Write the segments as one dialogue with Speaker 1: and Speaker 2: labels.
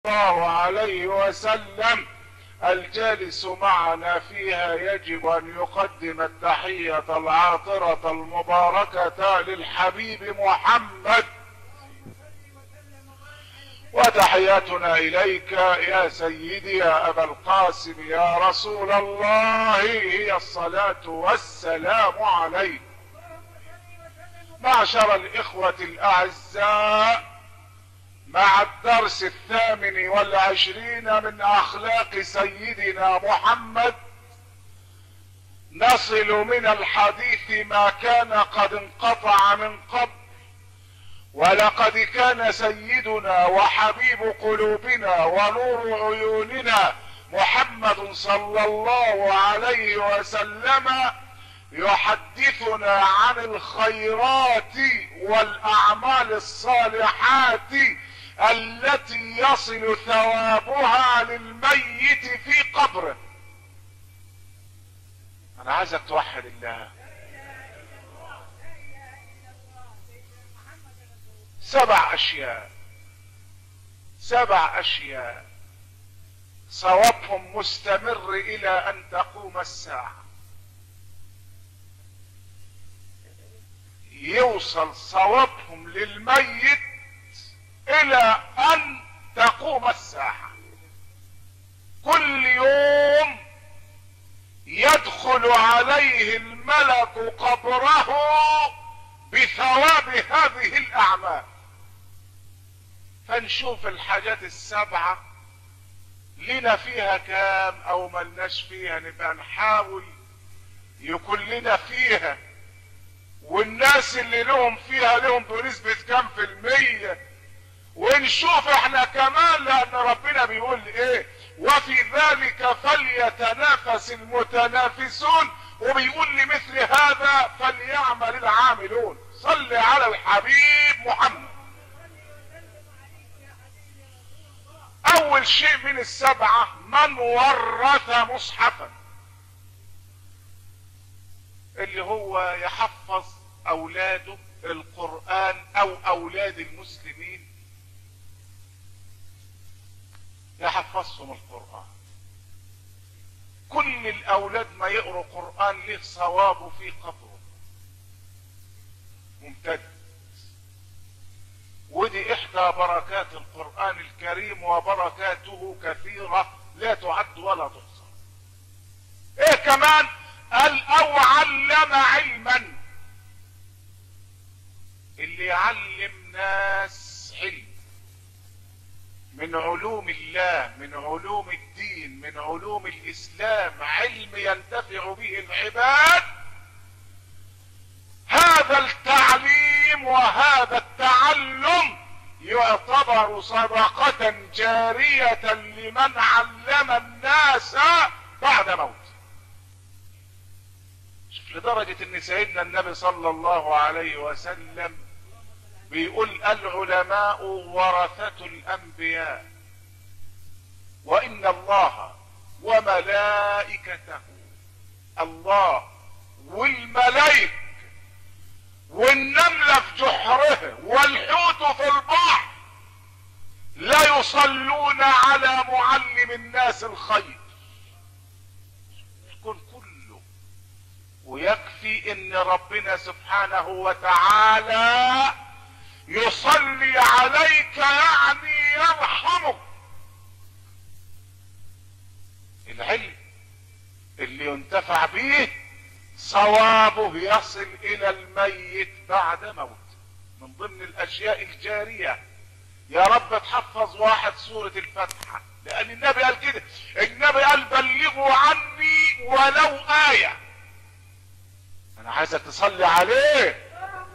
Speaker 1: الله عليه وسلم الجالس معنا فيها يجب ان يقدم التحية العاطرة المباركة للحبيب محمد وتحياتنا اليك يا سيدي يا ابا القاسم يا رسول الله هي الصلاة والسلام عليك معشر الاخوة الاعزاء مع الدرس الثامن والعشرين من اخلاق سيدنا محمد نصل من الحديث ما كان قد انقطع من قبل ولقد كان سيدنا وحبيب قلوبنا ونور عيوننا محمد صلى الله عليه وسلم يحدثنا عن الخيرات والاعمال الصالحات التي يصل ثوابها للميت في قبره انا عايزك توحد الله سبع اشياء سبع اشياء صوابهم مستمر الى ان تقوم الساعه يوصل صوابهم للميت الى ان تقوم الساعة كل يوم يدخل عليه الملك قبره بثواب هذه الاعمال فنشوف الحاجات السبعة لنا فيها كام او ملناش فيها نبقى نحاول يكون لنا فيها والناس اللي لهم فيها لهم بنسبة كام في المية ونشوف احنا كمان لان ربنا بيقول ايه وفي ذلك فليتنافس المتنافسون وبيقول لمثل هذا فليعمل العاملون صل على الحبيب محمد اول شيء من السبعة من ورث مصحفا اللي هو يحفظ اولاده القرآن او اولاد المسلمين يحفظهم القرآن كل الاولاد ما يقروا قرآن له صواب في قبره ممتد ودي احدى بركات القرآن الكريم وبركاته كثيرة لا تعد ولا تحصى ايه كمان قال او علم علما اللي يعلم ناس علم من علوم الله من علوم الدين من علوم الاسلام علم ينتفع به العباد هذا التعليم وهذا التعلم يعتبر صدقة جارية لمن علم الناس بعد موته شوف لدرجة ان سيدنا النبي صلى الله عليه وسلم بيقول العلماء ورثة الانبياء وان الله وملائكته الله والملائكة والنملة في جحره والحوت في البحر لا يصلون على معلم الناس الخير الكون كله ويكفي ان ربنا سبحانه وتعالى يصلي عليك يعني يرحمك العلم اللي ينتفع به صوابه يصل الى الميت بعد موت من ضمن الاشياء الجارية يا رب تحفظ واحد سورة الفاتحة لان النبي قال كده النبي قال بلغوا عني ولو آية انا عايزك تصلي عليه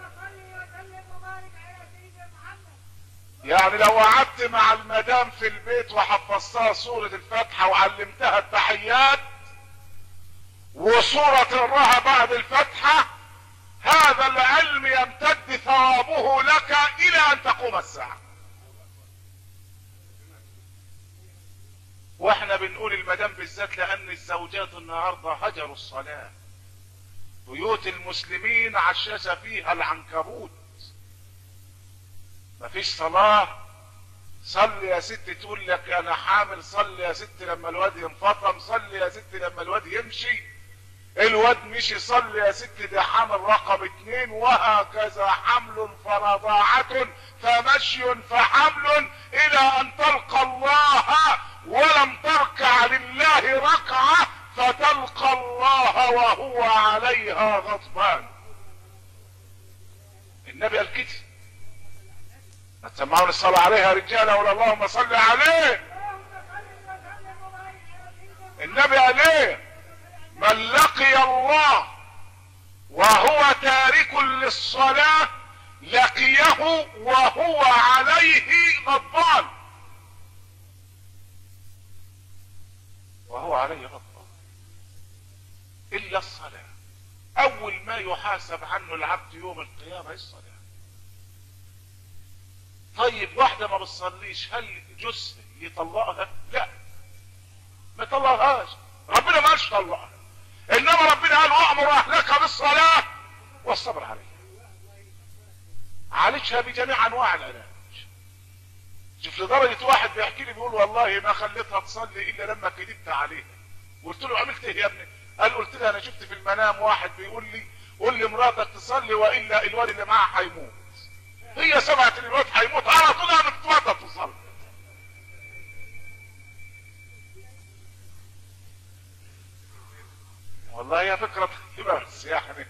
Speaker 1: يعني لو قعدت مع المدام في البيت وحفظتها سورة الفاتحة وعلمتها التحيات وصورة تقراها بعد الفاتحة هذا العلم يمتد ثوابه لك الى ان تقوم الساعة واحنا بنقول المدام بالذات لان الزوجات النهاردة هجروا الصلاة بيوت المسلمين عشاش فيها العنكبوت مفيش صلاة صلي يا ست تقول لك انا حامل صلي يا ست لما الواد ينفطم صلي يا ست لما الواد يمشي الواد مشي صلي يا ست ده حامل رقم اتنين وهكذا حمل فرضاعة فمشي فحمل الى ان تلقى الله ولم تركع لله ركعة فتلقى الله وهو عليها غضبان النبي قال كده ما تسمعون الصلاة عليها رجالة ولا اللهم صل عليه النبي قال ايه من لقي الله وهو تارك للصلاة لقيه وهو عليه غضبان وهو عليه غضبان الا الصلاة اول ما يحاسب عنه العبد يوم القيامة الصلاة طيب واحدة ما بتصليش هل جزء يطلقها لا ما طلقهاش ربنا ما قالش طلقها انما ربنا قال وامر اهلك بالصلاة والصبر عليها عالجها بجميع انواع العلاج شوف لدرجة واحد بيحكي لي بيقول والله ما خليتها تصلي الا لما كذبت عليها قلت له عملت ايه يا ابني قال قلت لها انا شفت في المنام واحد بيقول لي قول لي مراتك تصلي والا الواد اللي معاها هيموت هي سمعت ان الواد هيموت على طول قامت تتوضى تصلي والله هي فكرة طيبة بس يعني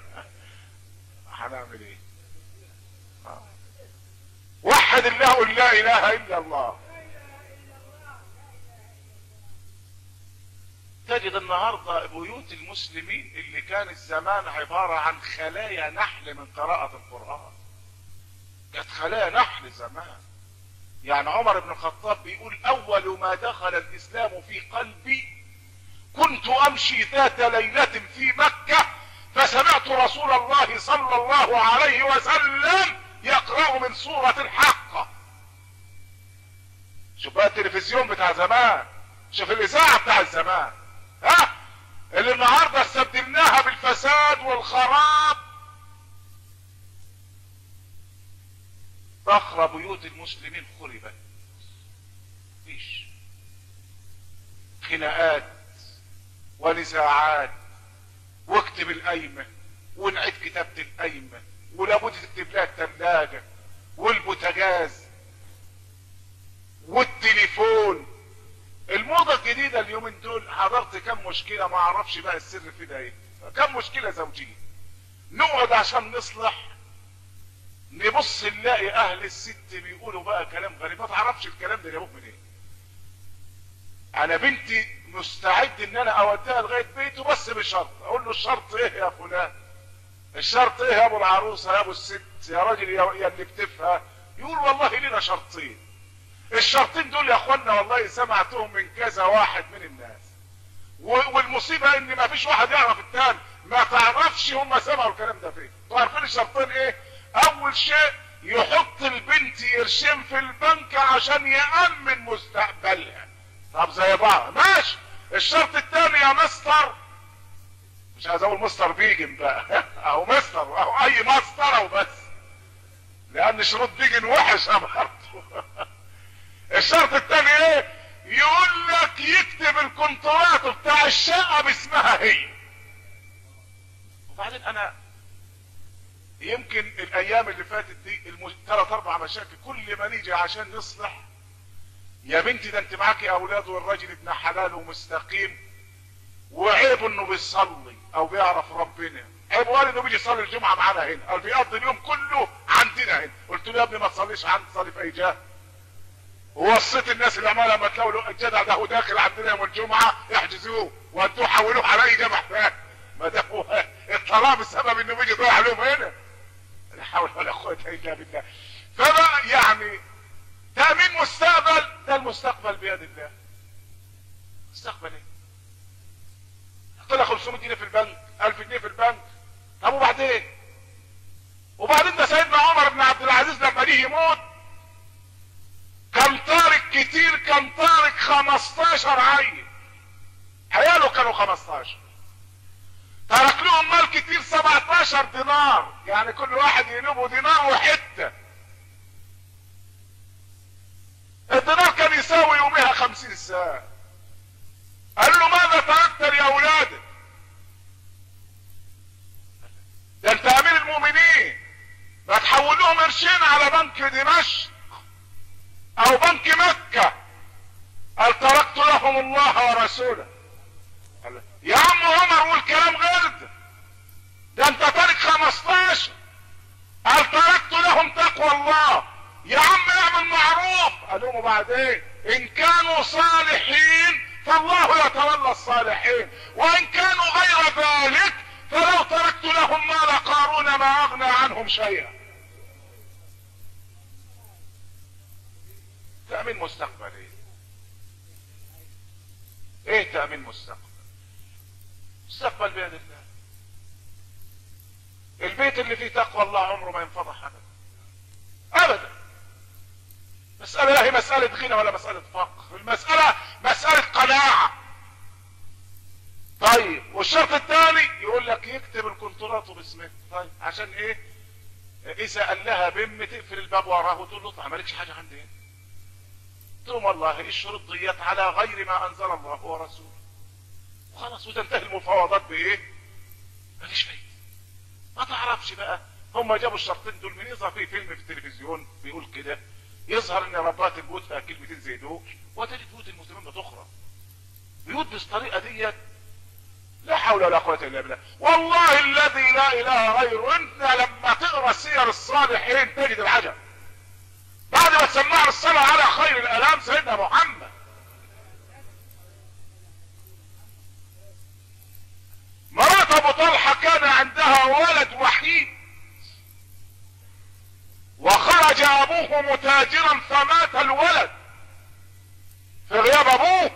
Speaker 1: هنعمل ايه آه. وحد الله قل لا اله الا الله تجد النهاردة بيوت المسلمين اللي كان الزمان عبارة عن خلايا نحل من قراءة القرآن كانت خلايا نحل زمان يعني عمر بن الخطاب بيقول اول ما دخل الاسلام في قلبي كنت امشي ذات ليلة في مكة فسمعت رسول الله صلى الله عليه وسلم يقرأ من سورة الحق شوف بقى التلفزيون بتاع زمان شوف الاذاعة بتاع زمان ها اللي النهاردة استبدلناها بالفساد والخراب فخر بيوت المسلمين خربت فيش خناقات ونزاعات واكتب القايمة ونعيد كتابة القايمة ولابد تكتب لها الثلاجة والبوتاجاز والتليفون الموضة الجديدة اليومين دول حضرت كم مشكلة ما اعرفش بقى السر في ده ايه كم مشكلة زوجية نقعد عشان نصلح نبص نلاقي اهل الست بيقولوا بقى كلام غريب ما تعرفش الكلام ده جابوه منين إيه؟ انا بنتي مستعد ان انا اوديها لغايه بيته بس بشرط اقول له الشرط ايه يا فلان الشرط ايه يا ابو العروسه يا ابو الست يا راجل يا, يا اللي بتفهم يقول والله لنا شرطين الشرطين دول يا اخوانا والله سمعتهم من كذا واحد من الناس والمصيبه ان ما فيش واحد يعرف التاني ما تعرفش هم سمعوا الكلام ده فين انتوا عارفين الشرطين ايه اول شيء يحط البنت قرشين في البنك عشان يأمن مستقبلها طب زي بعض ماشي الشرط الثاني يا مستر مش عايز اقول مستر بيجن بقى او مستر او اي مستر او بس لان شروط بيجن وحش برضه الشرط الثاني ايه يقول لك يكتب الكونترات بتاع الشقه باسمها هي وبعدين انا يمكن الايام اللي فاتت دي ثلاث اربع مشاكل كل ما نيجي عشان نصلح يا بنتي ده انت معاكي اولاد والراجل ابن حلال ومستقيم وعيب انه بيصلي او بيعرف ربنا عيب قال انه بيجي يصلي الجمعه معانا هنا قال بيقضي اليوم كله عندنا هنا قلت له يا ابني ما تصليش عندي تصلي في اي جهه ووصيت الناس اللي عمالها ما تلاقوا الجدع ده هو داخل عندنا يوم الجمعه احجزوه ودوه حولوه على اي جامع ثاني ما ده هو الطلاق بسبب انه بيجي يضيع عليهم هنا لا حول ولا قوه الا بالله فبقى يعني تأمين مستقبل ده المستقبل بيد الله مستقبل ايه حط لها 500 جنيه في البنك 1000 جنيه في البنك طب وبعدين وبعدين ده سيدنا عمر بن عبد العزيز لما جه يموت كان تارك كتير كان تارك 15 عيل عياله كانوا 15 ترك لهم مال كتير 17 دينار يعني كل واحد ينوبه دينار وحته الدينار كان يساوي يومها خمسين ساعة قال له ماذا تركت لأولادك ده انت امير المؤمنين ما تحول لهم قرشين على بنك دمشق او بنك مكة قال تركت لهم الله ورسوله قال يا عم عمر قول كلام غير ده ده انت تارك 15 قال تركت لهم تقوى الله يا عم اعمل معروف قال لهم وبعدين ان كانوا صالحين فالله يتولى الصالحين وان كانوا غير ذلك فلو تركت لهم مال قارون ما اغنى عنهم شيئا تأمين مستقبل ايه ايه تأمين مستقبل مستقبل بيد الله البيت اللي فيه تقوى الله عمره ما ينفضح ابدا ابدا مسألة لا هي مسألة غنى ولا مسألة فقر المسألة مسألة قناعة طيب والشرط الثاني يقول لك يكتب الكونترات باسمه طيب عشان ايه اذا قال لها بم تقفل الباب وراه وتقول له اطلع مالكش حاجه عندي هنا قلت لهم والله الشروط ديت على غير ما انزل الله ورسوله وخلاص وتنتهي المفاوضات بايه ماليش فايده ما تعرفش بقى هم جابوا الشرطين دول من يظهر في فيلم في التلفزيون بيقول كده يظهر ان ربات البيوت فيها كلمتين زي دول وتجد بيوت المسلمين بتخرب بيوت بالطريقه ديت لا حول ولا قوة الا بالله والله الذي لا اله غيره انت لما تقرا سير الصالحين تجد العجب بعد ما تسمعنا الصلاة على خير الالام سيدنا محمد مرات ابو طلحة كان عندها ولد وحيد وخرج ابوه متاجرا فمات الولد في غياب ابوه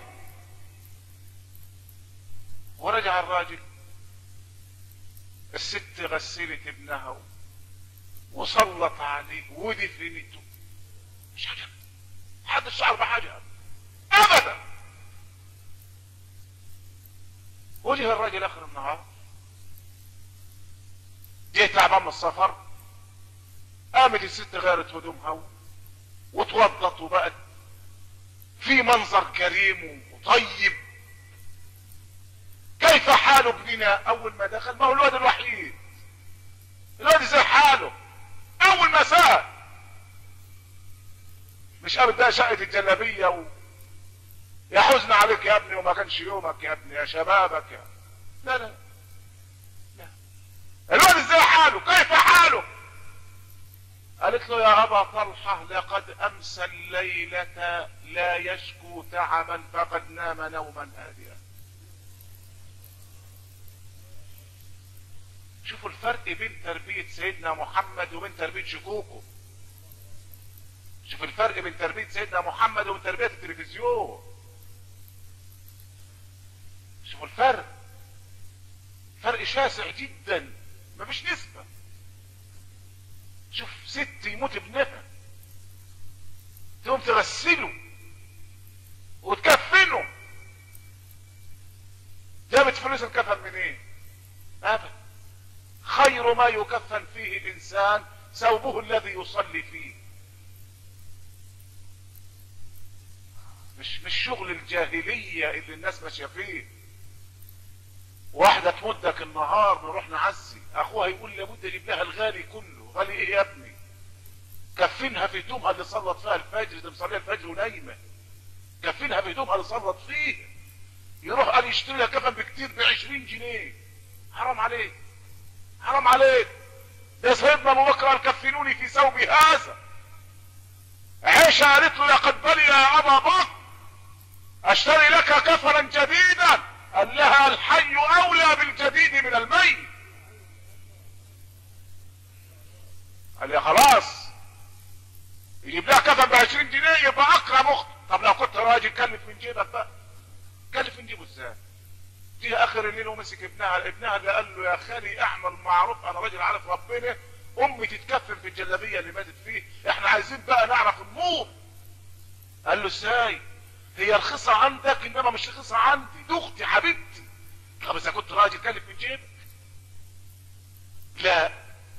Speaker 1: ورجع الراجل الست غسلت ابنها وسلط عليه ودفنته مش حاجة حد الشعر بحاجة ابدا وجه الراجل اخر النهار جه تعبان من السفر قامت الست غيرت هدومها وتوضت وبقت في منظر كريم وطيب كيف حال ابننا اول ما دخل ما هو الواد الوحيد الواد زي حاله اول ما سأل مش قابل ده شقة الجلابية و... يا حزن عليك يا ابني وما كانش يومك يا ابني يا شبابك يا لا لا لا الواد ازاي حاله كيف حاله قالت له يا ابا طلحة لقد امسى الليلة لا يشكو تعبا فقد نام نوما هادئا شوفوا الفرق بين تربية سيدنا محمد وبين تربية شكوكو شوف الفرق بين تربية سيدنا محمد وبين تربية التلفزيون شوفوا الفرق فرق شاسع جدا مفيش نسبة شوف ست يموت ابنها تقوم تغسله وتكفنه جابت فلوس الكفن منين إيه؟ ابدا خير ما يكفن فيه الانسان ثوبه الذي يصلي فيه مش مش شغل الجاهلية اللي الناس ماشية فيه واحدة تمدك النهار نروح نعزي اخوها يقول لابد اجيب لها الغالي كله غالي ايه يا ابني كفنها في هدومها اللي صلت فيها الفجر دي مصليه الفجر ونايمه كفنها في هدومها اللي صلت فيه يروح قال يشتري لها كفن بكتير ب 20 جنيه حرام عليك حرام عليك ده سيدنا ابو بكر قال كفنوني في ثوب هذا عائشة قالت له لقد بلي يا ابا بكر اشتري لك كفنا جديدا قال لها الحي اولى بالجديد من الميت قال لي خلاص يجيب لها كفن ب 20 جنيه يبقى اكرم اخت طب لو كنت راجل كلف من جيبك بقى كلف من جيبه ازاي جه اخر الليل ومسك ابنها ابنها اللي قال له يا خالي اعمل معروف انا راجل عارف ربنا امي تتكفن في الجلابيه اللي ماتت فيه احنا عايزين بقى نعرف النور قال له ازاي هي رخيصه عندك انما مش رخيصه عندي دي اختي حبيبتي طب اذا كنت راجل كلف من جيبك لا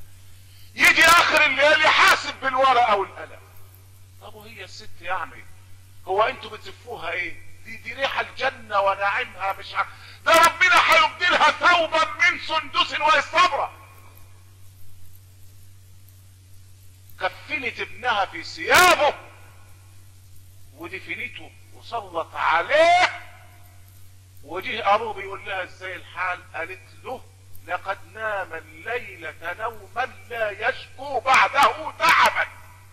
Speaker 1: يجي اخر الليل يحاسب بالورقه والقلم طب وهي الست يعني هو انتوا بتزفوها ايه دي دي ريح الجنة ونعيمها مش ع... ده ربنا هيبدلها ثوبا من سندس واستبرق كفنت ابنها في ثيابه ودفنته وسلط عليه وجه ابوه بيقول لها ازاي الحال قالت له لقد نام الليلة نوما لا يشكو بعده تعبا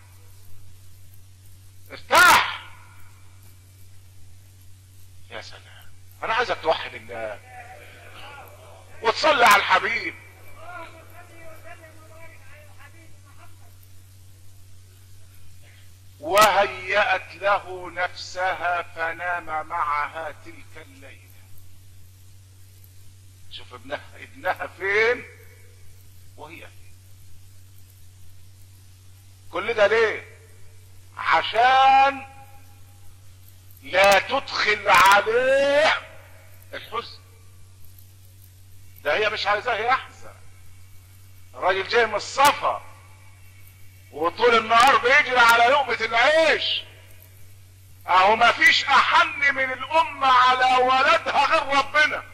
Speaker 1: ارتاح يا سلام انا عايزك توحد الله وتصلي على الحبيب وهيأت له نفسها فنام معها تلك الليلة شوف ابنها ابنها فين وهي فين كل ده ليه عشان لا تدخل عليه الحزن ده هي مش عايزاه يحزن الراجل جاي من السفر وطول النهار بيجري على لقمة العيش اهو ما فيش احن من الام على ولدها غير ربنا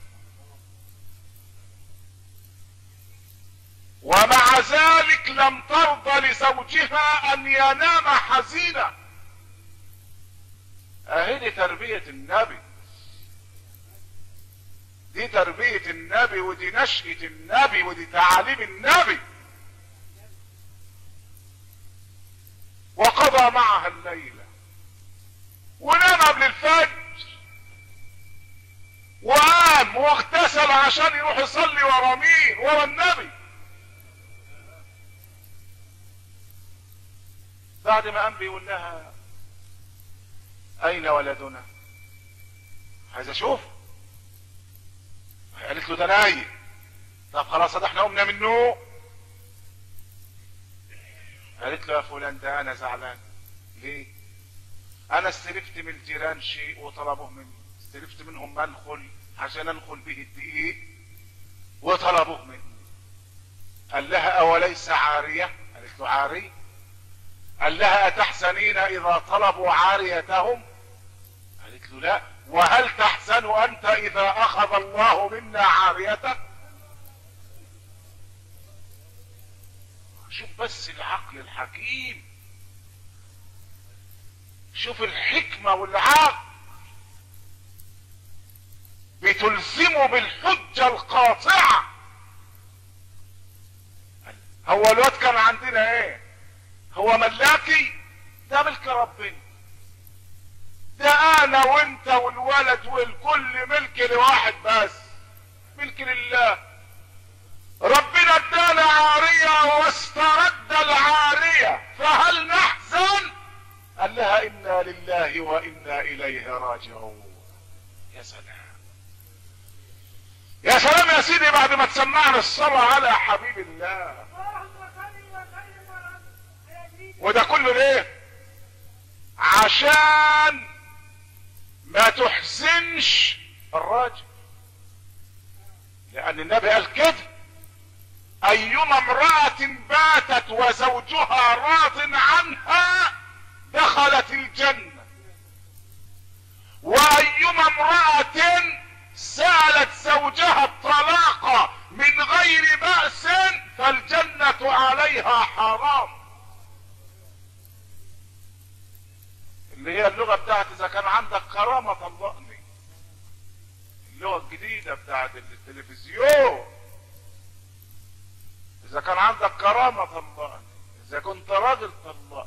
Speaker 1: ومع ذلك لم ترضى لزوجها ان ينام حزينا اهي تربية النبي دي تربية النبي ودي نشأة النبي ودي تعاليم النبي وقضى معها الليلة ونام قبل الفجر وقام واغتسل عشان يروح يصلي ورا مين ورا النبي بعد ما قام بيقول لها اين ولدنا عايز اشوف قالت له ده نايم طب خلاص ده احنا قمنا من النوم قالت له يا فلان ده انا زعلان ليه انا استلفت من الجيران شيء وطلبوه مني استلفت منهم منخل عشان انخل به الدقيق وطلبوه مني قال لها اوليس عارية قالت له عارية قال لها اتحزنين اذا طلبوا عاريتهم قالت له لا وهل تحزن انت اذا اخذ الله منا عاريتك شوف بس العقل الحكيم شوف الحكمة والعقل بتلزمه بالحجة القاطعة هو الواد كان عندنا ايه هو ملاكي ده ملك ربنا ده انا وانت والولد والكل ملك لواحد بس ملك لله ربنا ادانا عارية واسترد العارية فهل نحزن قال لها انا لله وانا اليه راجعون يا سلام يا سلام يا سيدي بعد ما تسمعنا الصلاة على حبيب الله وده كله ليه عشان ما تحزنش الراجل لان النبي قال كده ايما امرأة باتت وزوجها راض عنها دخلت الجنة وايما امرأة سألت زوجها الطلاق من غير بأس فالجنة عليها حرام اللي هي اللغة بتاعت اذا كان عندك كرامة طلقني اللغة الجديدة بتاعت التلفزيون اذا كان عندك كرامة طلقني اذا كنت راجل طلقني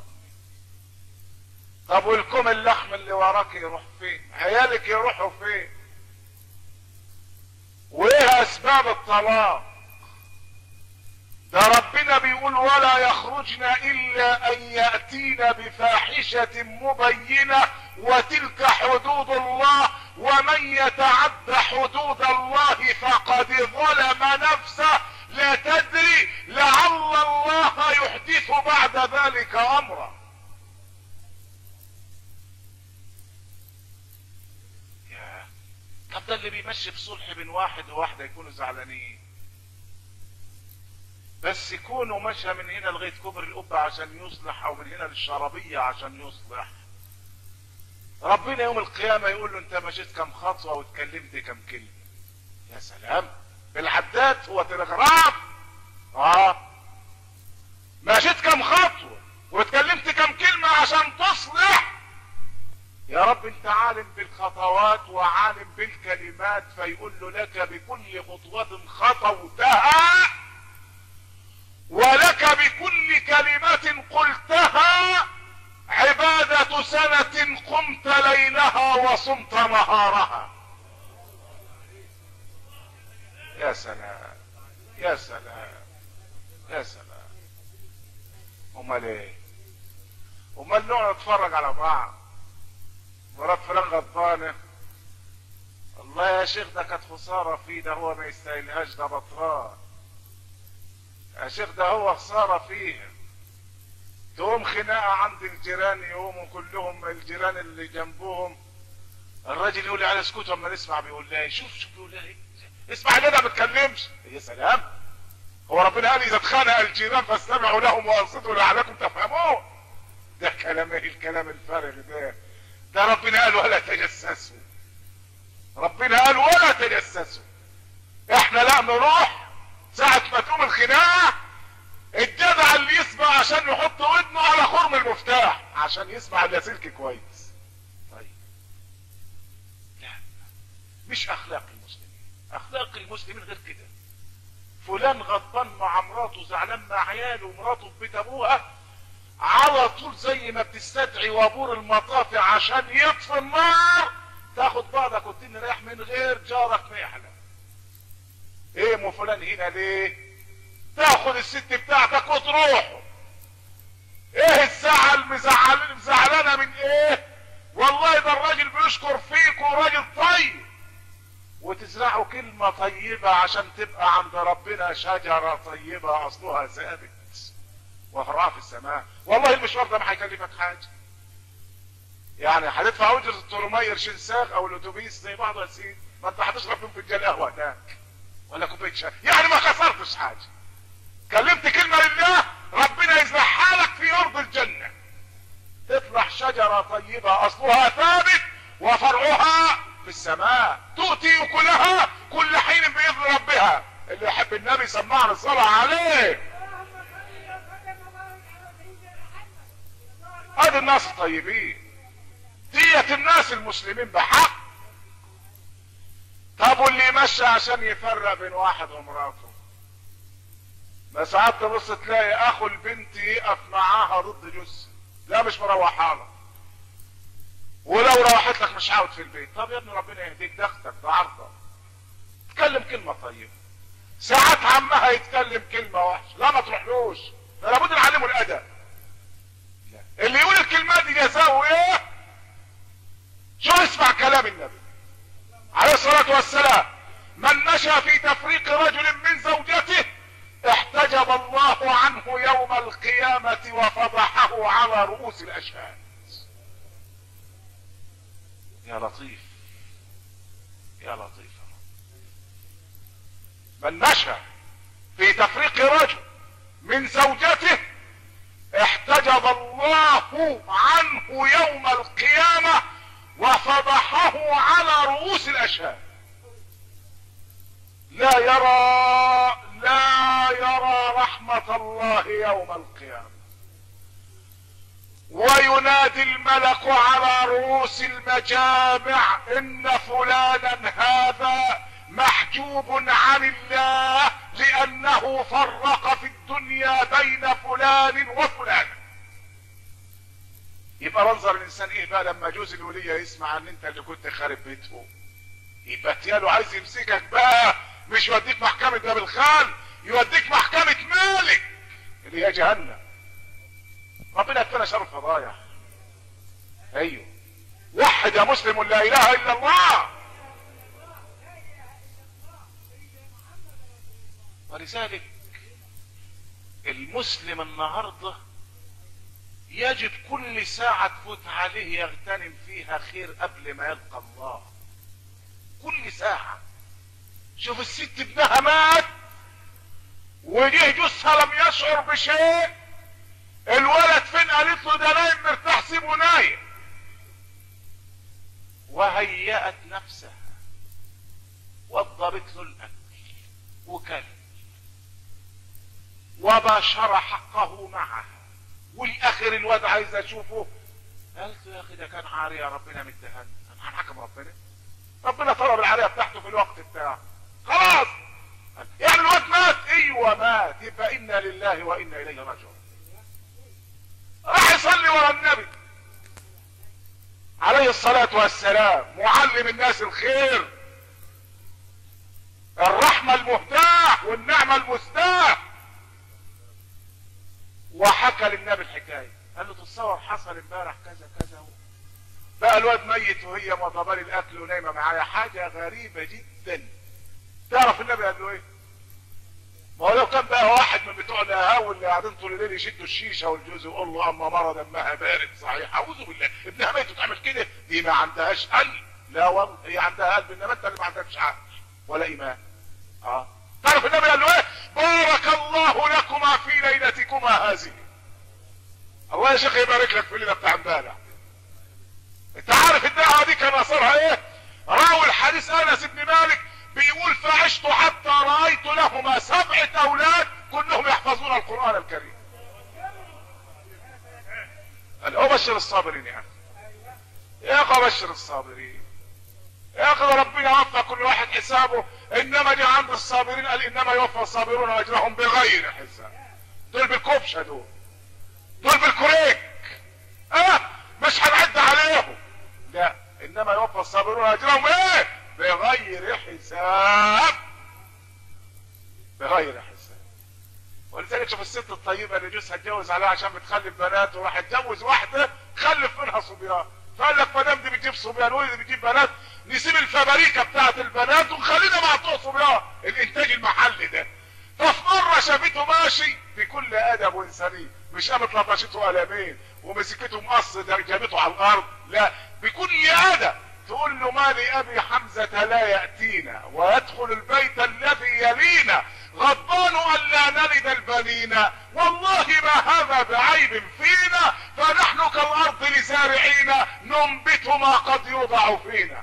Speaker 1: طب والكم اللحم اللي وراك يروح فين عيالك يروحوا فين وايه اسباب الطلاق ده ربنا بيقول ولا يخرجن الا ان ياتين بفاحشه مبينه وتلك حدود الله ومن يتعد حدود الله فقد ظلم نفسه لا تدري لعل الله يحدث بعد ذلك امرا يا طب ده اللي بيمشي في صلح بين واحد وواحده يكونوا زعلانين بس يكونوا مشى من هنا لغايه كبر القبه عشان يصلح او من هنا للشرابيه عشان يصلح ربنا يوم القيامة يقول له انت مشيت كم خطوة واتكلمت كم كلمة يا سلام بالعداد هو تلغراف اه مشيت كم خطوة واتكلمت كم كلمة عشان تصلح يا رب انت عالم بالخطوات وعالم بالكلمات فيقول له لك بكل خطوة خطوتها ولك بكل كلمة قلتها عبادة سنة قمت ليلها وصمت نهارها يا سلام يا سلام يا سلام امال ايه امال نقعد نتفرج على بعض مرات فلان غضبانه الله يا شيخ ده كانت خساره فيه ده هو ما يستاهلهاش ده بطران يا شيخ ده هو خساره فيه تقوم خناقه عند الجيران يقوموا كلهم الجيران اللي جنبهم الراجل يقول لي على اسكت اما نسمع بيقول لها شوف شوف بيقول لها ايه اسمع ليه ده ما بتكلمش يا سلام هو ربنا قال اذا اتخانق الجيران فاستمعوا لهم وانصتوا لعلكم تفهمون ده كلام ايه الكلام الفارغ ده ده ربنا قال ولا تجسسوا ربنا قال ولا تجسسوا احنا لا نروح ساعة ما تقوم الخناقة الجدع اللي يسمع عشان يحط ودنه على خرم المفتاح عشان يسمع اللاسلكي كويس طيب لا مش اخلاق المسلمين اخلاق المسلمين غير كده فلان غضبان مع مراته زعلان مع عياله ومراته في بيت ابوها على طول زي ما بتستدعي وابور المطاف عشان يطفي النار تاخد بعضك وتني رايح من غير جارك ما يحلم ايه ام فلان هنا ليه تاخد الست بتاعتك وتروح ايه الزعل مزعل مزعلانه من ايه والله ده الراجل بيشكر فيك وراجل طيب وتزرعوا كلمة طيبة عشان تبقى عند ربنا شجرة طيبة اصلها ثابت وفرعها في السماء والله المشوار ده ما هيكلفك حاجة يعني هتدفع اجرة الترمية قرشين ساغ او الاتوبيس زي بعض يا سيدي ما انت هتشرب فيهم فنجان قهوة هناك ولا كوباية شاي يعني ما خسرتش حاجة كلمت كلمة لله ربنا يزرعها لك في ارض الجنة تطلع شجرة طيبة اصلها ثابت وفرعها في السماء تؤتي اكلها كل حين باذن ربها اللي يحب النبي سمعنا الصلاة عليه ادي الناس الطيبين ديت الناس المسلمين بحق طب واللي يمشي عشان يفرق بين واحد ومراته ما ساعات تبص تلاقي اخو البنت يقف معاها ضد جوزها لا مش مروحها له ولو روحت لك مش عاود في البيت طب يا ابني ربنا يهديك ده اختك ده عرضك اتكلم كلمه طيبه ساعات عمها يتكلم كلمه وحشه لا ما تروحلوش ده لابد نعلمه الادب اللي يقول الكلمات دي جزاؤه ايه شو اسمع كلام النبي عليه الصلاة والسلام من مشى في تفريق رجل من زوجته احتجب الله عنه يوم القيامة وفضحه على رؤوس الاشهاد يا لطيف يا لطيف من مشى في تفريق رجل من زوجته احتجب الله عنه يوم القيامة وفضحه على رؤوس الاشهاد لا يرى لا يرى رحمة الله يوم القيامة وينادي الملك على رؤوس المجامع ان فلانا هذا محجوب عن الله لانه فرق في الدنيا بين فلان وفلان يبقى منظر الانسان ايه بقى لما جوز الولية يسمع ان انت اللي كنت خارب بيته يبقى تياله عايز يمسكك بقى مش يوديك محكمة باب الخال يوديك محكمة مالك اللي هي جهنم ربنا يكفينا شر الفضايح ايوه وحد يا مسلم لا اله الا الله ولذلك المسلم النهارده يجب كل ساعة تفوت عليه يغتنم فيها خير قبل ما يلقى الله كل ساعة شوف الست ابنها مات وجه جوزها لم يشعر بشيء الولد فين قالت له ده نايم مرتاح سيبه نايم وهيأت نفسها وضبت له الاكل وكل وباشر حقه معها والاخر الواد عايز اشوفه قالت له يا اخي ده كان عاري يا ربنا مدهن انا هنحكم ربنا ربنا طلب العاريه بتاعته في الوقت بتاعه خلاص يعني الواد مات ايوه مات يبقى انا لله وانا اليه راجعون راح يصلي ورا النبي عليه الصلاة والسلام معلم الناس الخير الرحمة المهداة والنعمة المستاه وحكى للنبي الحكاية قال له تتصور حصل امبارح كذا كذا بقى الواد ميت وهي مضربه لي الاكل ونايمه معايا حاجه غريبه جدا تعرف النبي قال له ايه؟ ما هو لو كان بقى واحد من بتوع القهاوي اللي قاعدين طول الليل يشدوا الشيشه والجوز ويقول له اما مره دمها بارد صحيح اعوذ بالله ابنها ميت وتعمل كده دي ما عندهاش قلب لا والله هي عندها قلب انما انت اللي ما عندكش عقل ولا ايمان اه تعرف النبي قال له ايه؟ بارك الله لكما في ليلتكما هذه الله يا شيخ يبارك لك في الليله بتاع امبارح انت عارف الدعوه دي كان اثرها ايه؟ راوي الحديث انس بن مالك بيقول فعشت حتى رايت لهما سبعه اولاد كلهم يحفظون القران الكريم. قال ابشر الصابرين يا اخي. يا اخي ابشر الصابرين. يا اخي ربنا وفى كل واحد حسابه انما دي عند الصابرين قال انما يوفى الصابرون اجرهم بغير حساب. دول بالكبشه دول. دول بالكوريك. اه مش هنعد عليهم. لا انما يوفى الصابرون اجرهم ايه؟ بغير حساب بغير حساب ولذلك شوف الست الطيبه اللي جوزها اتجوز عليها عشان بتخلف بنات وراح اتجوز واحده خلف منها صبيان فقال لك ما دام دي بتجيب صبيان ودي بتجيب بنات نسيب الفبريكه بتاعت البنات ونخلينا مع بتوع صبيان الانتاج المحلي ده ففي مره شافته ماشي بكل ادب وانسانيه مش قامت لطشته قلمين ومسكته مقص جابته على الارض لا بكل ادب تقول له ما لأبي حمزة لا يأتينا ويدخل البيت الذي يلينا غضبان أن لا نلد البنين والله ما هذا بعيب فينا فنحن كالأرض لزارعين ننبت ما قد يوضع فينا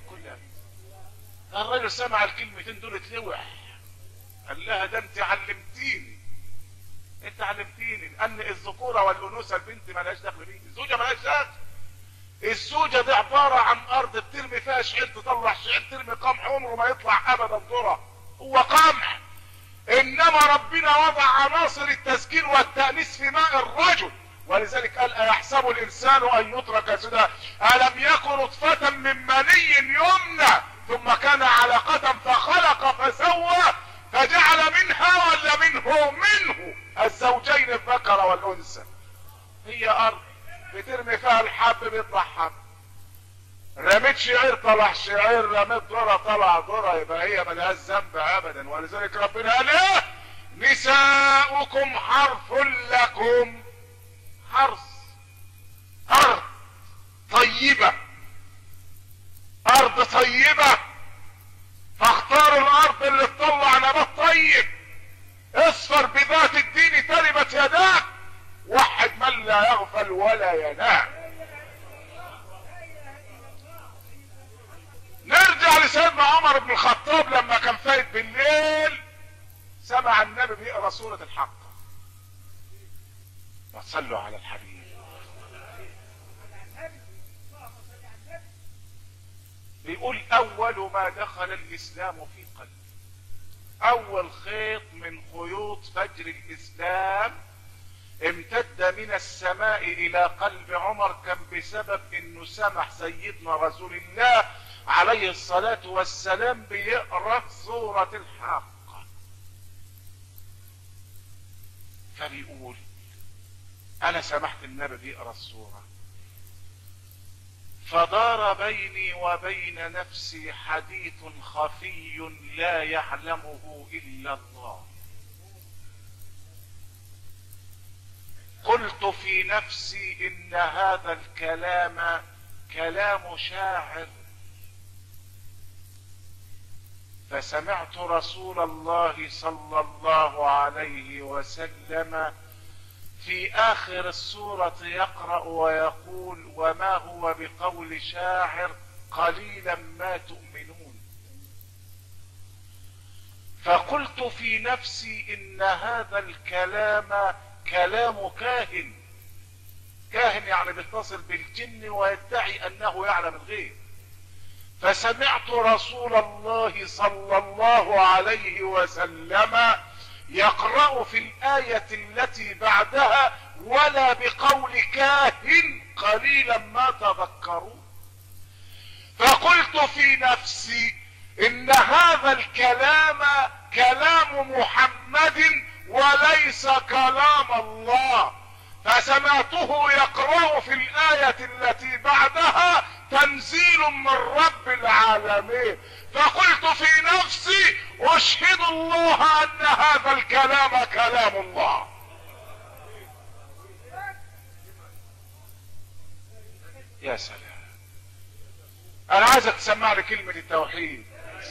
Speaker 1: الرجل سمع الكلمتين دول اتلوح قال لها ده انت علمتيني انت علمتيني ان الذكوره والانوثه البنت مالهاش دخل بيه الزوجه مالهاش دخل الزوجة دي عبارة عن أرض بترمي فيها شعير تطلع شعير ترمي قمح عمره ما يطلع أبدا ذرة هو قمح إنما ربنا وضع عناصر التسكين والتأنيس في ماء الرجل ولذلك قال أيحسب الإنسان أن يترك سدى ألم يكن نطفة من مني يمنى ثم كان علقة فخلق فسوى فجعل منها ولا منه منه الزوجين الذكر والأنثى هي أرض بترمي فيها الحب بيطلع حب رميت شعير طلع شعير رميت ذرة طلع ذرة يبقى هي ملهاش ذنب ابدا ولذلك ربنا قال ايه نساؤكم حرف لكم حرث ارض طيبة ارض طيبة فاختاروا الارض اللي تطلع نبات طيب اصفر بذات الدين تربت يداك وحد من لا يغفل ولا ينام نرجع لسيدنا عمر بن الخطاب لما كان فايت بالليل سمع النبي بيقرا سورة الحق وصلوا على الحبيب بيقول اول ما دخل الاسلام في قلبي اول خيط من خيوط فجر الاسلام امتد من السماء الى قلب عمر كان بسبب انه سمح سيدنا رسول الله عليه الصلاة والسلام بيقرأ سورة الحق فبيقول انا سمحت النبي بيقرأ السورة فدار بيني وبين نفسي حديث خفي لا يعلمه الا الله قلت في نفسي ان هذا الكلام كلام شاعر فسمعت رسول الله صلى الله عليه وسلم في اخر السورة يقرأ ويقول وما هو بقول شاعر قد قليلا ما تؤمنون فقلت في نفسي ان هذا الكلام كلام كاهن كاهن يعني بيتصل بالجن ويدعي انه يعلم الغيب فسمعت رسول الله صلى الله عليه وسلم يقرأ في الآية التي بعدها ولا بقول كاهن قليلا ما تذكرون فقلت في نفسي ان هذا الكلام كلام محمد وليس كلام الله فسمعته يقرأ في الآية التي بعدها تنزيل من رب العالمين فقلت في نفسي اشهد الله ان هذا الكلام كلام الله يا سلام انا عايزك تسمع لي كلمة التوحيد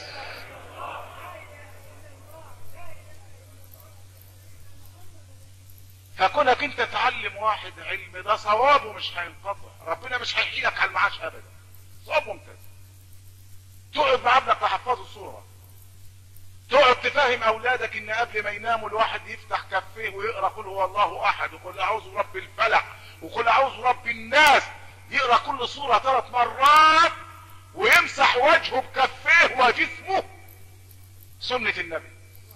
Speaker 1: فكونك انت تعلم واحد علم ده صوابه مش هينقطع ربنا مش هيحيلك على المعاش ابدا صواب ممتاز تقعد مع ابنك تحفظه الصورة تقعد تفهم اولادك ان قبل ما يناموا الواحد يفتح كفيه ويقرا قل هو الله احد وقل اعوذ برب الفلق وقل اعوذ برب الناس يقرا كل صورة ثلاث مرات ويمسح وجهه بكفيه وجسمه سنة النبي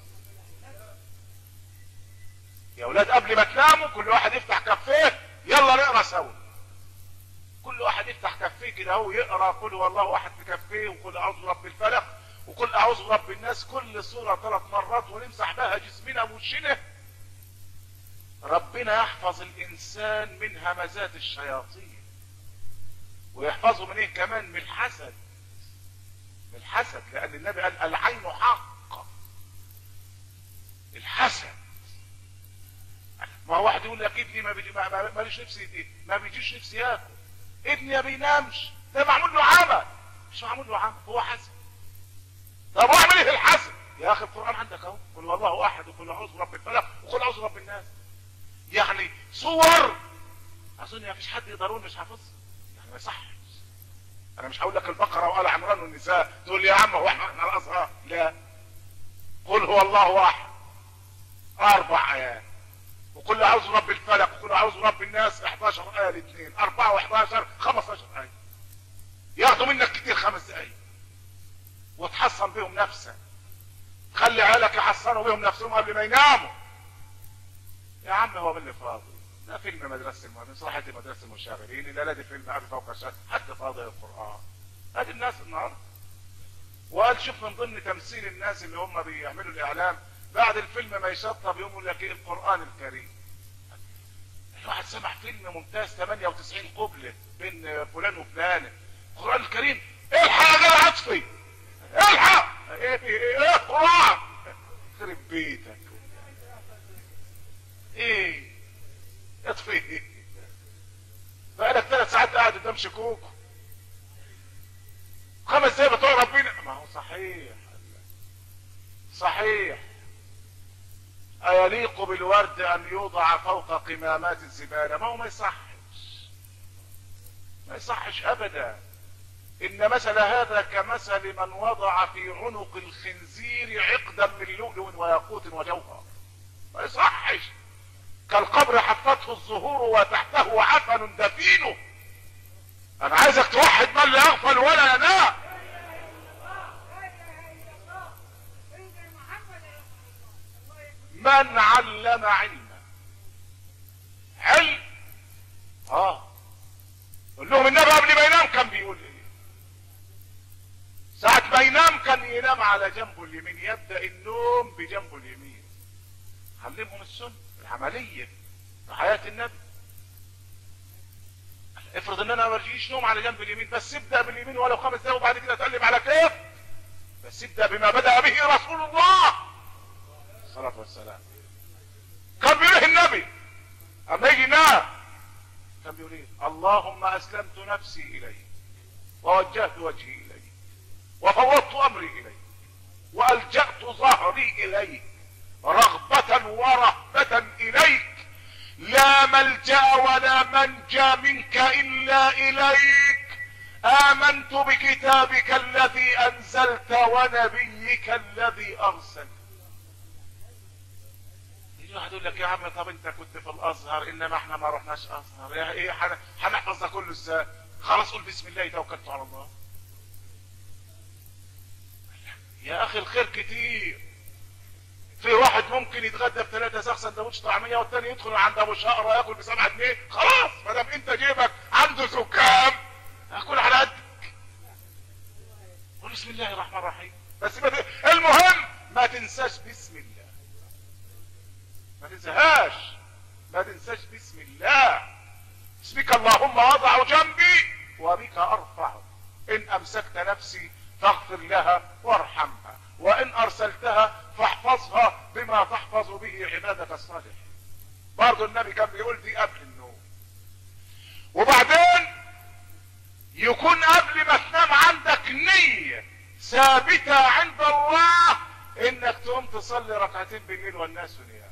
Speaker 1: يا اولاد قبل ما تناموا كل واحد يفتح كفيه يلا نقرا سوا كل واحد يفتح كفيه كده هو يقرا قل هو الله احد في كفيه وقل اعوذ برب الفلق وقل اعوذ برب الناس كل سوره ثلاث مرات ونمسح بها جسمنا ووشنا ربنا يحفظ الانسان من همزات الشياطين ويحفظه من ايه كمان من الحسد من الحسد لان النبي قال العين حق الحسد ما هو واحد يقول لك ابني ما بيجي ما ما- ماليش نفسي ما بيجيش نفسي ياكل ابني ما بينامش ده معمول له عمل مش معمول له عمل هو حسد طب واعمل ايه في الحسد يا اخي القران عندك اهو قل هو الله احد وقل اعوذ برب الفلق وقل اعوذ برب الناس يعني صور اظن ما فيش حد يقدرون مش حافظها يعني ما يصحش انا مش هقول لك البقره وال عمران والنساء تقول لي يا عم هو احنا احنا الازهر لا قل هو الله احد اربع ايات وقل اعوذ برب الفلق وقل اعوذ برب الناس 11 ايه الاثنين 4 و11 15 ايه ياخدوا منك كتير خمس دقايق وتحصن بهم نفسك خلي عيالك يحصنوا بهم نفسهم قبل ما يناموا يا عم هو باللي فاضي ده فيلم مدرسة المؤمنين صراحة دي مدرسة المشاغبين لا لا دي فيلم أبي فوق الشاشة حد فاضي القرآن هذه الناس النهارده وقال شوف من ضمن تمثيل الناس اللي هم بيعملوا الإعلام بعد الفيلم ما يشطب يقول لك ايه القرآن الكريم الواحد سمع فيلم ممتاز 98 قبلة بين فلان وفلان القرآن الكريم الحق يا جدع عطفي الحق ايه في ايه ايه قرآن خرب بيتك ايه اطفي بقالك ثلاث ساعات قاعد قدام شكوك خمس دقايق بتوع ربنا ما هو صحيح صحيح أيليق بالورد أن يوضع فوق قمامات الزبالة ما هو ما يصحش ما يصحش أبدا إن مثل هذا كمثل من وضع في عنق الخنزير عقدا من لؤلؤ وياقوت وجوهر ما يصحش كالقبر حفته الزهور وتحته عفن دفينه انا عايزك توحد من لا يغفل ولا ينام من علم علما علم اه قول لهم النبي قبل ما ينام كان بيقول ايه ساعة ما ينام كان ينام على جنبه اليمين يبدأ النوم بجنبه اليمين علمهم السنة العملية في حياة النبي افرض ان انا ما برجيش نوم على جنب اليمين بس ابدأ باليمين ولو خمس دقايق وبعد كده تقلب على كيف بس ابدأ بما بدأ به رسول الله الصلاة والسلام كان بيقول النبي اما يجي ينام كان بيقول ايه اللهم اسلمت نفسي اليك ووجهت وجهي اليك وفوضت امري اليك والجأت ظهري اليك رغبة ورهبة اليك لا ملجأ ولا منجى منك الا اليك امنت بكتابك الذي انزلت ونبيك الذي ارسلت يجي واحد يقول لك يا عم طب انت كنت في الازهر انما احنا ما رحناش ازهر يا ايه حن- هنحفظ ده كله ازاي خلاص قول بسم الله توكلت على الله يا اخي الخير كتير في واحد ممكن يتغدى بثلاثة ساخ سندوتش طعمية والتاني يدخل عند ابو شقرة ياكل بسبعة جنيه خلاص ما دام انت جيبك عنده زكام اكل على قدك قول بسم الله الرحمن الرحيم بس ما ت... المهم ما تنساش بسم الله ما تنساهاش ما تنساش بسم الله اسمك اللهم اضع جنبي وبك ارفع ان امسكت نفسي فاغفر لها وارحمها وان ارسلتها فاحفظها بما تحفظ به عبادك الصالحين برضه النبي كان بيقول دي قبل النوم وبعدين يكون قبل ما تنام عندك نية ثابتة عند الله انك تقوم تصلي ركعتين بالليل والناس نيام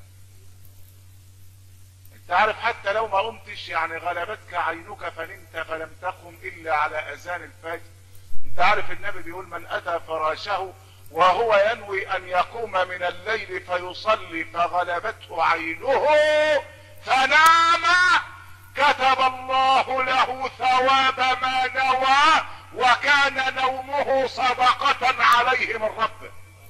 Speaker 1: انت عارف حتى لو ما قمتش يعني غلبتك عينك فنمت فلم تقم الا على اذان الفجر انت عارف النبي بيقول من اتى فراشه وهو ينوي ان يقوم من الليل فيصلي فغلبته عينه فنام كتب الله له ثواب ما نوى وكان نومه صدقة عليه من ربه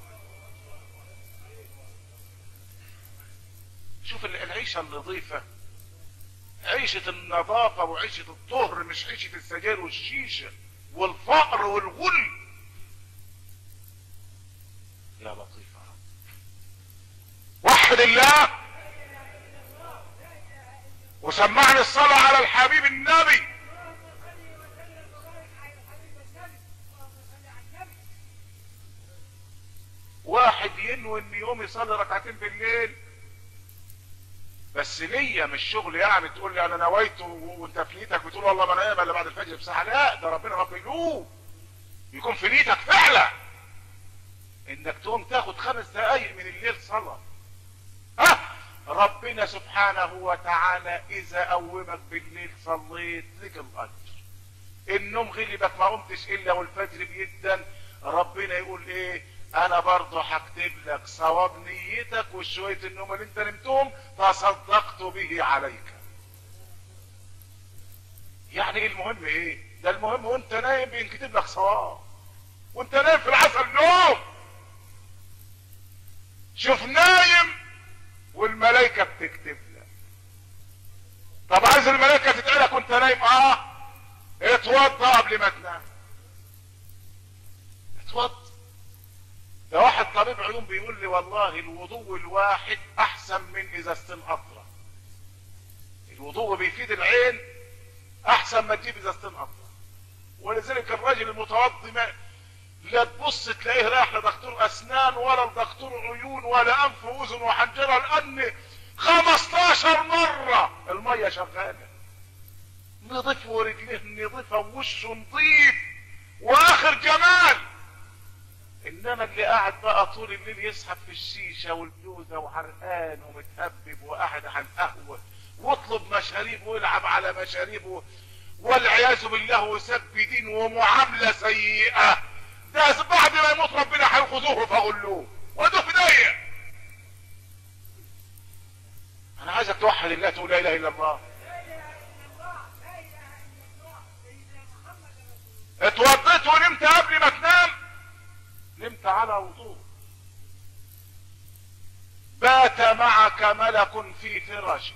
Speaker 1: شوف العيشة النظيفة عيشة النظافة وعيشة الطهر مش عيشة السجاير والشيشة والفقر والغل يا لطيف يا رب وحد الله وسمعني الصلاة على الحبيب النبي واحد ينوي ان يقوم يصلي ركعتين بالليل بس نية مش شغل يعني تقول لي انا نويت و- وانت في نيتك بتقول والله ما انا قايم الا بعد الفجر بساعة لا ده ربنا رب القلوب يكون في نيتك فعلا انك تقوم تاخد خمس دقايق من الليل صلاة ها ربنا سبحانه وتعالى اذا قومك بالليل صليت لك الاجر النوم غلبك ما قمتش الا والفجر بيدن ربنا يقول ايه انا برضه هكتب لك ثواب نيتك وشوية النوم اللي انت نمتهم تصدقت به عليك يعني ايه المهم ايه ده المهم وانت نايم بينكتب لك ثواب وانت نايم في العسل نوم شوف نايم والملائكة بتكتب لك طب عايز الملائكة تدعي وانت نايم اه اتوضى قبل ما تنام اتوضى ده واحد طبيب عيون بيقول لي والله الوضوء الواحد احسن من ازازتين قطره الوضوء بيفيد العين احسن ما تجيب ازازتين قطره ولذلك الراجل المتوضي ما لا تبص تلاقيه رايح لدكتور اسنان ولا لدكتور عيون ولا انف واذن وحنجره لان 15 مره الميه شغاله نضيف ورجليه نضيفه ووشه نضيف واخر جمال انما اللي قاعد بقى طول الليل يسحب في الشيشه والبلوزه وحرقان ومتهبب وقاعد على القهوه واطلب مشاريب ويلعب على مشاريبه والعياذ بالله وسب دين ومعامله سيئه ده بعد ما يموت ربنا هيخذوه فغلوه ودوه في ضيق انا عايزك توحد الله تقول لا اله الا الله اتوضيت ونمت قبل ما تنام نمت على وضوء بات معك ملك في فراشك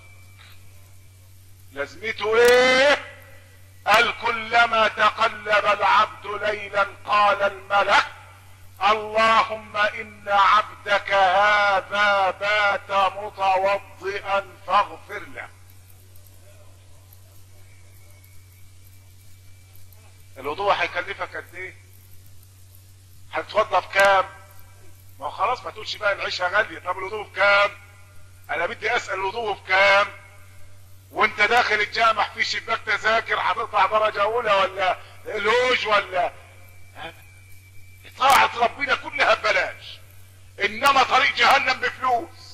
Speaker 1: لازمته ايه قال كلما تقلب العبد ليلا قال الملك اللهم ان عبدك هذا بات متوضئا فاغفر له الوضوء هيكلفك قد ايه هتتوضى بكام ما هو خلاص ما تقولش بقى العيشه غاليه طب الوضوء بكام انا بدي اسال الوضوء بكام وانت داخل الجامع في شباك تذاكر هتطلع درجه اولى ولا لوج ولا طاعة ربنا كلها ببلاش انما طريق جهنم بفلوس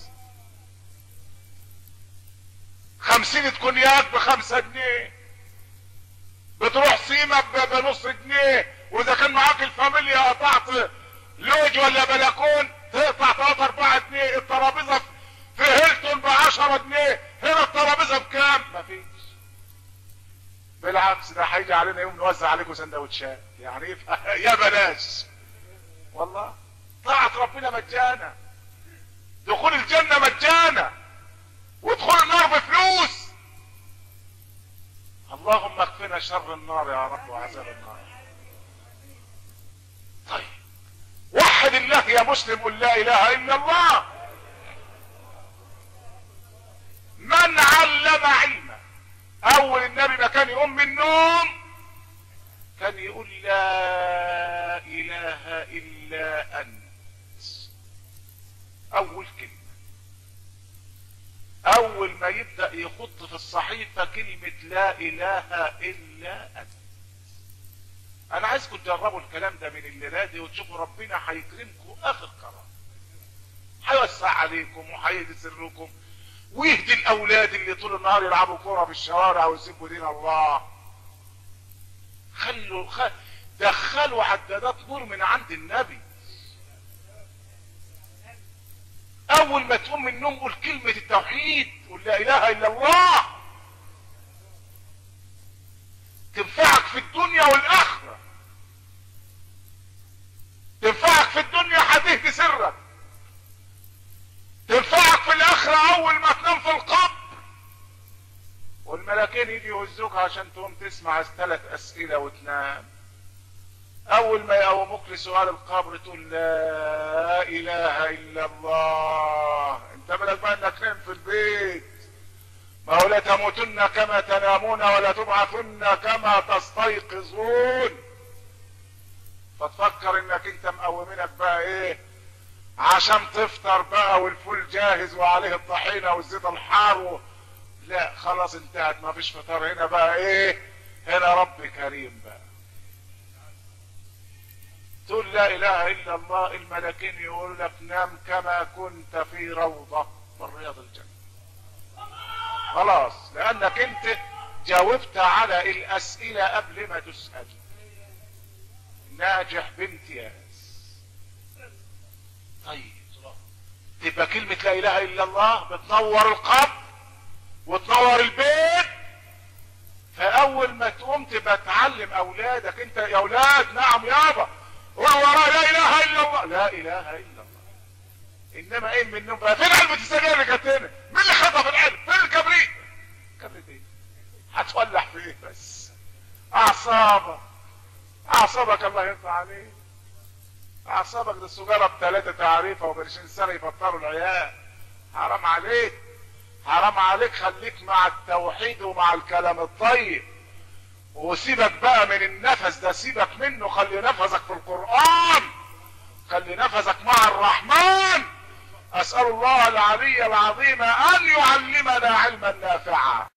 Speaker 1: خمسين كونياك بخمسة جنيه بتروح سيما ب- بنص جنيه واذا كان معاك الفاميليا قطعت لوج ولا بلكون تقطع 3 4 جنيه الترابيزه في هيلتون ب 10 جنيه هنا الترابيزه بكام؟ مفيش بالعكس ده هيجي علينا يوم نوزع عليكم سندوتشات يعني ايه يا بلاش والله طاعة ربنا مجانا دخول الجنة مجانا ودخول النار بفلوس اللهم اكفنا شر النار يا رب وعذاب النار طيب وحد الله يا مسلم قل لا اله الا الله من علم علما اول النبي ما كان يقوم من النوم كان يقول لا اله الا انت اول كلمه اول ما يبدا يخط في الصحيفه كلمه لا اله الا انت انا عايزكم تجربوا الكلام ده من الليله دي وتشوفوا ربنا هيكرمكم اخر كرم هيوسع عليكم وهيهدي سركم ويهدي الاولاد اللي طول النهار يلعبوا كوره في الشوارع ويسيبوا دين الله خلوا خ... دخلوا عدادات نور من عند النبي اول ما تقوم من النوم قول كلمة التوحيد قول لا اله الا الله تنفعك في الدنيا والاخرة تنفعك في الدنيا هتهدي سرك تنفعك في الاخرة اول ما تنام في القبر والملاكين يجي يوزوك عشان تقوم تسمع ثلاث اسئلة وتنام اول ما يقوموك لسؤال القبر تقول لا اله الا الله انت مالك بقى انك نام في البيت ما هو لا تموتن كما تنامون ولا تبعثن كما تستيقظون فتفكر انك انت مقومينك بقى ايه عشان تفطر بقى والفول جاهز وعليه الطحينه والزيت الحار و... لا خلاص انتهت ما فيش فطار هنا بقى ايه هنا رب كريم بقى تقول لا اله الا الله الملكين يقول لك نام كما كنت في روضة من رياض الجنة خلاص لانك انت جاوبت على الاسئلة قبل ما تسأل ناجح بامتياز طيب تبقى كلمة لا اله الا الله بتنور القبر وتنور البيت فاول ما تقوم تبقى تعلم اولادك انت يا اولاد نعم يابا قول وراء لا اله الا الله لا اله الا الله انما ايه من النوم بقى فين علبة السجاير اللي كانت هنا مين اللي خدها في العلب فين الكبريت كبريت ايه هتولع في ايه بس اعصابك اعصابك الله يرضى عليك اعصابك دي السجارة بثلاثة تعريفة وبعشرين سنة يفطروا العيال حرام عليك حرام عليك خليك مع التوحيد ومع الكلام الطيب وسيبك بقى من النفس ده سيبك منه خلي نفسك في القرآن خلي نفسك مع الرحمن اسأل الله العلي العظيم ان يعلمنا علما نافعا